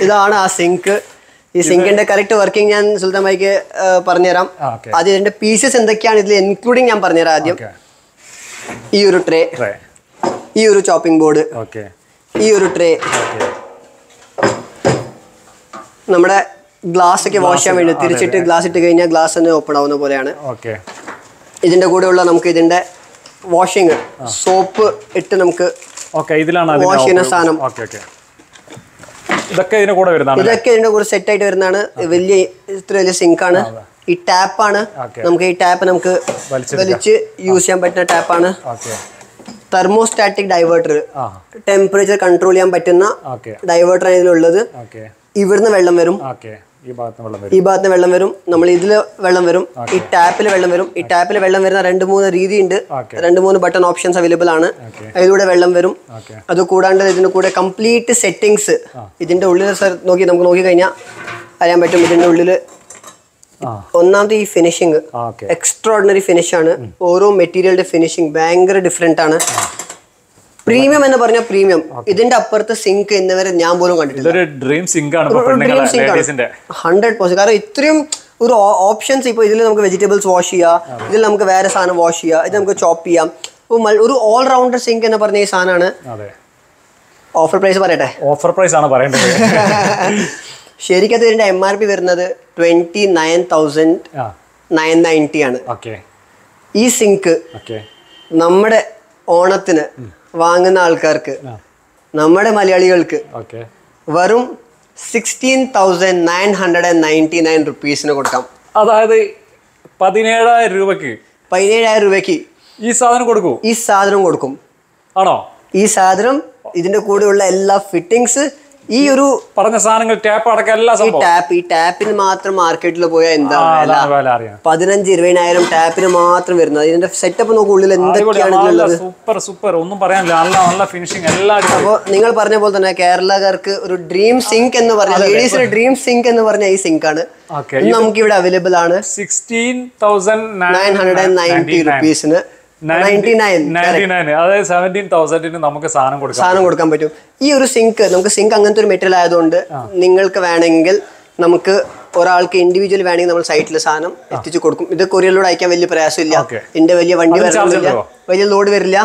ഇതാണ് ആ സിങ്ക് ഈ സിങ്കിന്റെ കറക്റ്റ് വർക്കിംഗ് ഞാൻ സുൽത്താൻ ഭായിക്ക് ആ, പറഞ്ഞുതരാം ആ, okay. ആദ്യം ഇതിന്റെ പീസസ് എന്തൊക്കെയാണ് ഇതിൽ ഇൻക്ലൂഡിങ് ഞാൻ പറഞ്ഞുതരാം ആദ്യം ഓക്കെ ഈ ഒരു ട്രേ ട്രേ ഈ ഒരു ചോപ്പിംഗ് ബോർഡ് ഓക്കെ ഈ ഒരു ട്രേ ഓക്കെ നമ്മുടെ ഗ്ലാസ് ഒക്കെ വാഷ് ചെയ്യാൻ വേണ്ടി തിരിച്ചിട്ട് ഗ്ലാസ് ഇട്ട് കഴിഞ്ഞാൽ ഗ്ലാസ് തന്നെ ഓപ്പൺ ആവുന്ന പോലെയാണ് ഓക്കെ ഇതിന്റെ കൂടെയുള്ള നമുക്ക് ഇതിന്റെ വാഷിങ് സോപ്പ് ഇട്ട് നമുക്ക് ഓക്കെ ഇതിലാണ് Wash ചെയ്യുന്ന സാധനം. ഓക്കെ ഓക്കെ ഇതൊക്കെ ഇതിന്റെ കൂടെ വരുന്നതാണ് ഇതൊക്കെ ഇതിന്റെ കൂടെ സെറ്റ് ആയിട്ട് വരുന്നതാണ് വലിയ ഇത്ര വലിയ സിങ്ക് ആണ് ഈ ടാപ്പാണ് Okay. നമുക്ക് ഈ ടാപ്പ് നമുക്ക് വലിച്ചെടുക്കാം. വലിച്ച് യൂസ് ചെയ്യാൻ പറ്റുന്ന ടാപ്പാണ് ഓക്കെ തെർമോസ്റ്റാറ്റിക് ഡൈവേർട്ടർ ആ ടെമ്പറേച്ചർ കൺട്രോൾ ചെയ്യാൻ പറ്റുന്ന ഓക്കെ ഡൈവേർട്ടർ ആണ് ഇതിലുള്ളത് ഓക്കെ ഇവിടുന്ന് വെള്ളം വരും ഓക്കെ ഈ ഭാഗത്ത് വെള്ളം ഈ വരും ഭാഗത്ത് വെള്ളം വരും നമ്മൾ ഇതിൽ വെള്ളം വരും ഈ ടാപ്പിൽ വെള്ളം വരും ഈ ടാപ്പിൽ വെള്ളം വരുന്ന രണ്ട് മൂന്ന് രീതിയുണ്ട് Okay. രണ്ട് മൂന്ന് ബട്ടൺ ഓപ്ഷൻസ് അവൈലബിൾ ആണ് Okay. അതിലൂടെ വെള്ളം വരും ഓക്കെ അത് കൂടാണ്ട് ഇതിന്റെ കൂടെ കംപ്ലീറ്റ് സെറ്റിങ്സ് ഇതിന്റെ ഉള്ളിൽ സർ നോക്കി നമുക്ക് നോക്കി കഴിഞ്ഞാൽ അറിയാൻ പറ്റും ഇതിന്റെ ഉള്ളിൽ ആ ഒന്നാമത്തെ ഈ ഫിനിഷിങ് ഓക്കെ എക്സ്ട്രോർഡിനറി ഫിനിഷ് ആണ് ഓരോ മെറ്റീരിയലിന്റെ ഫിനിഷിങ് ഭയങ്കര ഡിഫറെന്റ് ആണ് പ്രീമിയം എന്ന് പറഞ്ഞാൽ പ്രീമിയം ഇതിന്റെ അപ്പുറത്ത് സിങ്ക് എന്നിവരെ ഞാൻ പോലും കണ്ടിട്ടില്ല ഇതൊരു ഡ്രീം സിങ്ക് ആണ് ഇപ്പൊ പെണ്ണുങ്ങളെ ലേഡീസിന്റെ ഹൺഡ്രഡ് പെർസെന്റ് കാരണം ഇത്രയും ഒരു ഓപ്ഷൻസ് ഇപ്പോൾ ഇതിൽ നമുക്ക് വെജിറ്റബിൾസ് വാഷ് ചെയ്യാം ഇതിൽ നമുക്ക് വേറെ സാധനം വാഷ് ചെയ്യാം ഇത് നമുക്ക് ചോപ്പ് ചെയ്യാം അപ്പോൾ മൽ- ഒരു ഓൾ റൗണ്ടർ സിങ്ക് എന്ന് പറഞ്ഞ ഈ സാധനമാണ് അതെ ഓഫർ പ്രൈസ് പറയട്ടെ ഓഫർ പ്രൈസ് ആണ് പറയേണ്ടത് ശരിക്കും അത് ഇതിന്റെ എം ആർ പി വരുന്നത് ട്വന്റി നയൻ തൗസൻഡ് ആ നയൻ നയൻറ്റി ആണ് ഓക്കെ ഈ സിങ്ക് ഓക്കെ നമ്മുടെ ഓണത്തിന് വാങ്ങുന്ന ആൾക്കാർക്ക് നമ്മുടെ മലയാളികൾക്ക് ഓക്കെ വെറും sixteen thousand nine hundred and ninety nine റുപ്പീസിന് കൊടുക്കാം അതായത് പതിനേഴായിരം രൂപക്ക് പതിനേഴായിരം രൂപയ്ക്ക് ഈ സാധനം കൊടുക്കൂ ഈ സാധനം കൊടുക്കും ആണോ ഈ സാധനം ഇതിന്റെ കൂടെയുള്ള എല്ലാ ഫിറ്റിങ്സ് ഈ ഒരു പറഞ്ഞ സാധനങ്ങൾ ടാപ്പ് അടക്കം എല്ലാ ഈ സംഭവം ടാപ്പ് ഈ ടാപ്പിന് മാത്രം മാർക്കറ്റിൽ പോയാൽ എന്താ ആ, വില അതാണ് വില അറിയാം പതിനഞ്ച് ഇരുപതിനായിരം ടാപ്പിന് മാത്രം വരുന്നത് ഇതിന്റെ സെറ്റപ്പ് നോക്കൂ ഉള്ളിൽ അടിപൊളി എന്തൊക്കെയാണ് നല്ല ഇതിലുള്ളത് സൂപ്പർ സൂപ്പർ ഒന്നും പറയാനില്ല നല്ല നല്ല ഫിനിഷിങ് എല്ലാം അടിപൊളി അപ്പോൾ നിങ്ങൾ പറഞ്ഞ പോലെ തന്നെ കേരളക്കാർക്ക് ഒരു ഡ്രീം സിങ്ക് എന്ന് പറഞ്ഞ ലേഡീസിന്റെ ഡ്രീം സിങ്ക് എന്ന് പറഞ്ഞ ഈ സിങ്ക് ആണ് ഓക്കെ ഇത് നമുക്ക് ഇവിടെ അവൈലബിൾ ആണ് sixteen thousand nine hundred and ninety റുപ്പീസിന് നയൻറ്റി നയൻ നയൻറ്റി നയൻ അതായത് സെവൻറ്റീൻ തൗസൻഡിന് നമുക്ക് സാധനം കൊടുക്കാം സാധനം കൊടുക്കാൻ പറ്റും ഈ ഒരു സിങ്ക് നമുക്ക് സിങ്ക് അങ്ങനത്തെ ഒരു മെറ്റീരിയൽ ആയതുകൊണ്ട് നിങ്ങൾക്ക് വേണമെങ്കിൽ നമുക്ക് ഒരാൾക്ക് ഇൻഡിവിജ്വൽ വേണമെങ്കിൽ നമ്മൾ സൈറ്റിൽ സാധനം എത്തിച്ചു കൊടുക്കും ഇത് കൊറിയറിലൂടെ അയക്കാൻ വലിയ പ്രയാസമില്ല Okay. ഇതിന്റെ വലിയ വണ്ടി അതിന് charge വരണമെന്നില്ല ഉണ്ടോ? വലിയ ലോഡ് വരില്ല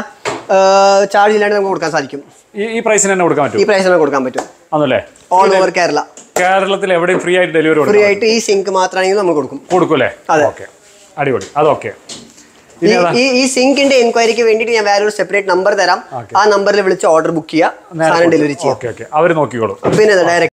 ചാർജ് ഇല്ലാണ്ട് നമുക്ക് കൊടുക്കാൻ സാധിക്കും ഈ ഈ പ്രൈസിന് തന്നെ കൊടുക്കാൻ ഈ പറ്റും പ്രൈസിന് കൊടുക്കാൻ പറ്റും ആണല്ലേ ഓൾ ഓവർ കേരള കേരളത്തിൽ എവിടെയും ഫ്രീ ആയിട്ട് ഡെലിവറി ഫ്രീ കൊടുക്കും ആയിട്ട് ഈ സിങ്ക് മാത്രമാണെങ്കിൽ നമ്മൾ കൊടുക്കും കൊടുക്കൂലേ അതെ. ഓക്കെ അടിപൊളി അത് ഓക്കെ ഈ ഈ ഈ സിങ്കിന്റെ എൻക്വയറിക്ക് വേണ്ടിയിട്ട് ഞാൻ വേറൊരു സെപ്പറേറ്റ് നമ്പർ തരാം ആ നമ്പറിൽ വിളിച്ച് ഓർഡർ ബുക്ക് ചെയ്യുക സാധനം ഡെലിവറി ചെയ്യാം ഓക്കെ ഓക്കെ അവർ നോക്കിക്കോളും പിന്നെ ഡയറക്റ്റ്